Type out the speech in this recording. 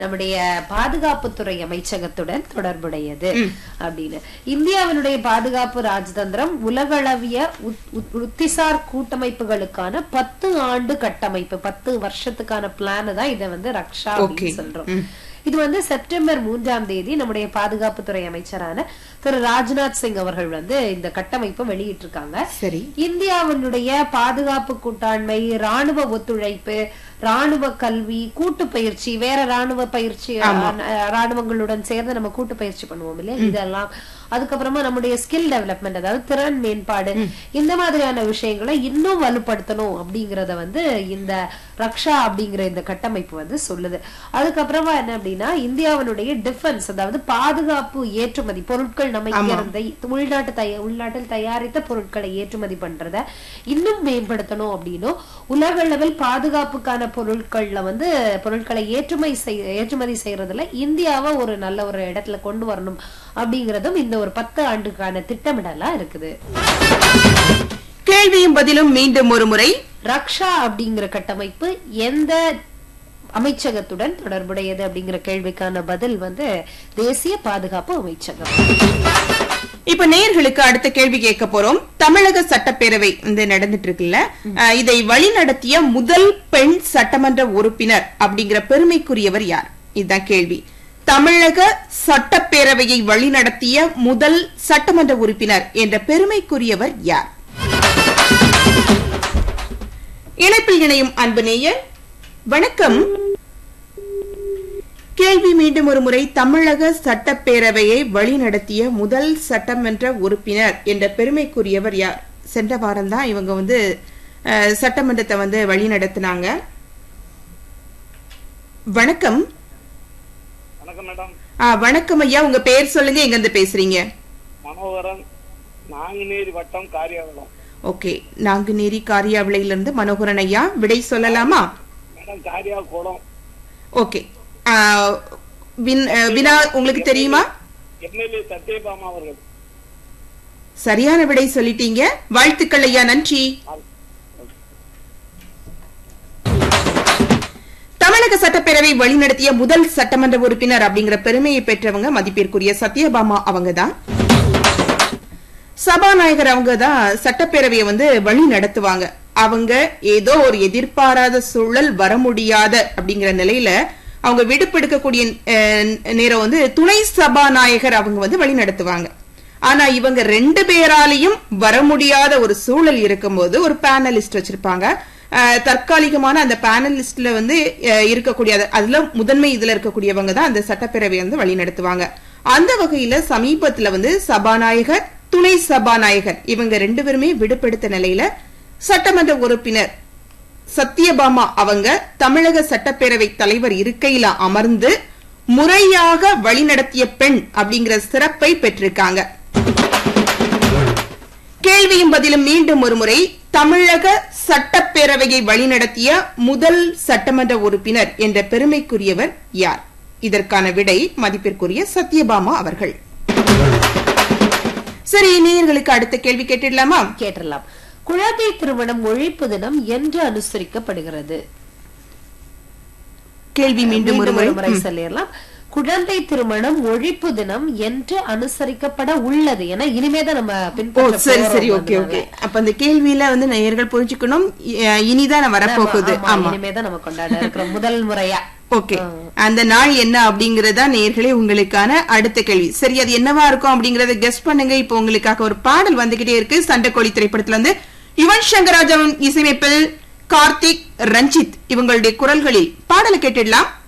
நம்முடைய பாதுகாப்புத்துறை அமைச்சகத்துடன் தொடர்புடையது அப்படின்னு இந்தியாவினுடைய பாதுகாப்பு ராஜதந்திரம் உலகளவிய உத்- உத்- உத்திசார் கூட்டமைப்புகளுக்கான பத்து ஆண்டு கட்டமைப்பு பத்து வருஷத்துக்கான பிளான் தான் இதை வந்து ரக்ஷா Okay. அப்படின்னு சொல்றோம் இது வந்து செப்டம்பர் மூன்றாம் தேதி நம்முடைய பாதுகாப்புத்துறை அமைச்சரான திரு ராஜ்நாத் சிங் அவர்கள் வந்து இந்த கட்டமைப்பை வெளியிட்டிருக்காங்க சரி இந்தியாவினுடைய பாதுகாப்பு கூட்டாண்மை ராணுவ ஒத்துழைப்பு ராணுவ கல்வி கூட்டு பயிற்சி வேற ராணுவ பயிற்சி அஹ், ராணுவங்களுடன் சேர்ந்து நம்ம கூட்டு பயிற்சி பண்ணுவோம் இல்லையா இதெல்லாம் அதுக்கப்புறமா நம்முடைய ஸ்கில் டெவலப்மெண்ட் அதாவது திறன் மேம்பாடு இந்த மாதிரியான விஷயங்களை இன்னும் வலுப்படுத்தணும் அப்படிங்கறத வந்து இந்த ரக்ஷா அப்படிங்கிற இந்த கட்டமைப்பு வந்து சொல்லுது அதுக்கப்புறமா என்ன அப்படின்னா இந்தியாவினுடைய டிஃபென்ஸ் அதாவது பாதுகாப்பு ஏற்றுமதி பொருட்கள் நம்ம இங்க இருந்து உள்நாட்டு தய உள்நாட்டில் தயாரித்த பொருட்களை ஏற்றுமதி பண்றத இன்னும் மேம்படுத்தணும் அப்படின்னும் உலக அளவில் பாதுகாப்புக்கான பொருட்கள்ல வந்து பொருட்களை ஏற்றுமதி செய் ஏற்றுமதி செய்யறதுல இந்தியாவை ஒரு நல்ல ஒரு இடத்துல கொண்டு வரணும் அப்படிங்கறதும் இந்த ஒரு பத்து ஆண்டுக்கான திட்டமிடலா இருக்குது கேள்வியும் பதிலும் மீண்டும் ஒரு முறை ரக்ஷா அப்படிங்கிற கட்டமைப்பு எந்த அமைச்சகத்துடன் தொடர்புடையது அப்படிங்கிற கேள்விக்கான பதில் வந்து தேசிய பாதுகாப்பு அமைச்சகம் இப்ப நேயர்களுக்கு அடுத்த கேள்வி கேட்க போறோம் தமிழக சட்டப்பேரவை வந்து நடந்துட்டு இருக்குல்ல அஹ், இதை வழிநடத்திய முதல் பெண் சட்டமன்ற உறுப்பினர் அப்படிங்கிற பெருமைக்குரியவர் யார் இதுதான் கேள்வி தமிழக சட்டப்பேரவையை வழிநடத்திய முதல் சட்டமன்ற உறுப்பினர் என்ற பெருமைக்குரியவர் யார் இணைப்பில் இணையும் அன்பு நேயர் வணக்கம் கேள்வி மீண்டும் ஒரு முறை தமிழக சட்டப்பேரவையை வழிநடத்திய முதல் சட்டமன்ற உறுப்பினர் என்ற பெருமைக்குரியவர் யார் சென்ற வாரம் தான் இவங்க வந்து அஹ், சட்டமன்றத்தை வந்து வழி நடத்தினாங்க வணக்கம் வணக்கம் மேடம் ஆ, வணக்கம் ஐயா உங்க பேர் சொல்லுங்க எங்க இருந்து பேசுறீங்க மனோகரன் நாங்குநேரி வட்டம் காரியாவளம் ஓகே நாங்குநேரி காரியாவிலையிலிருந்து மனோகரன் ஐயா விடை சொல்லலாமா மேடம் காரியா குளம் ஓகே ஆ, வின்- அஹ், வினா உங்களுக்கு தெரியுமா எம்எல்ஏ சத்யபாமா அவர்கள் சரியான விடை சொல்லிட்டீங்க வாழ்த்துக்கள் ஐயா நன்றி தமிழக சட்டப்பேரவை வழிநடத்திய முதல் சட்டமன்ற உறுப்பினர் அப்படிங்கிற பெருமையை பெற்றவங்க மதிப்பிற்குரிய சத்யபாமா அவங்க தான் சபாநாயகர் அவங்க தான் சட்டப்பேரவையை வந்து வழி நடத்துவாங்க அவங்க ஏதோ ஒரு எதிர்பாராத சூழல் வர முடியாத அப்படிங்கிற நிலையில அவங்க விடுப்பெடுக்கக்கூடிய அஹ், நேரம் வந்து துணை சபாநாயகர் அவங்க வந்து வழி நடத்துவாங்க ஆனா இவங்க ரெண்டு பேராலையும் வர முடியாத ஒரு சூழல் இருக்கும்போது ஒரு பேனலிஸ்ட் வச்சிருப்பாங்க அஹ், தற்காலிகமான அந்த பேனலிஸ்ட்ல வந்து அஹ், இருக்கக்கூடிய அது- அதுல முதன்மை இதுல இருக்கக்கூடியவங்க தான் அந்த சட்டப்பேரவையை வந்து வழி நடத்துவாங்க அந்த வகையில சமீபத்துல வந்து சபாநாயகர் துணை சபாநாயகர் இவங்க ரெண்டு பேருமே விடுபெடுத்த நிலையில சட்டமன்ற உறுப்பினர் சத்யபாமா அவங்க தமிழக சட்டப்பேரவை தலைவர் இருக்கையில அமர்ந்து முறையாக வழிநடத்திய பெண் அப்படிங்கிற சிறப்பை பெற்றிருக்காங்க கேள்வியும் பதிலும் மீண்டும் ஒரு முறை தமிழக சட்டப்பேரவையை வழிநடத்திய முதல் சட்டமன்ற உறுப்பினர் என்ற பெருமைக்குரியவர் யார் இதற்கான விடை மதிப்பிற்குரிய சத்யபாமா அவர்கள் சரி நேயர்களுக்கு அடுத்த கேள்வி கேட்டிடலாமா கேட்டலாம் குழந்தை திருமணம் ஒழிப்பு தினம் என்று அனுசரிக்கப்படுகிறது கேள்வி மீண்டும் ஒரு முறை முறை சொல்லிடலாம் குழந்தை திருமணம் ஒழிப்பு தினம் என்று அனுசரிக்கப்பட உள்ளது என இனிமேதான் நம்ம ஓ பின்பற்ற சரி போறோம் சரி ஓகே அதனால. ஓகே அப்ப அந்த கேள்வியில வந்து நேயர்கள் புரிஞ்சுக்கணும் இ- இனிதான் வரப்போகுது ஆமா, ஆமா இனிமேதான் நம்ம கொண்டாட இருக்கிறோம் முதல் முறையா ஓகே அந்த நாள் என்ன அப்படிங்கறதா நேர்களே உங்களுக்கான அடுத்த கேள்வி சரி அது என்னவா இருக்கும் அப்படிங்கறத கெஸ் பண்ணுங்க இப்போ உங்களுக்காக ஒரு பாடல் வந்துகிட்டே இருக்கு சண்டைக்கோழி திரைப்படத்துல இருந்து யுவன் சங்கர் ராஜாவின் இசையமைப்பில் கார்த்திக் ரஞ்சித் இவங்களுடைய குரல்களில் பாடலை கேட்டுடலாம்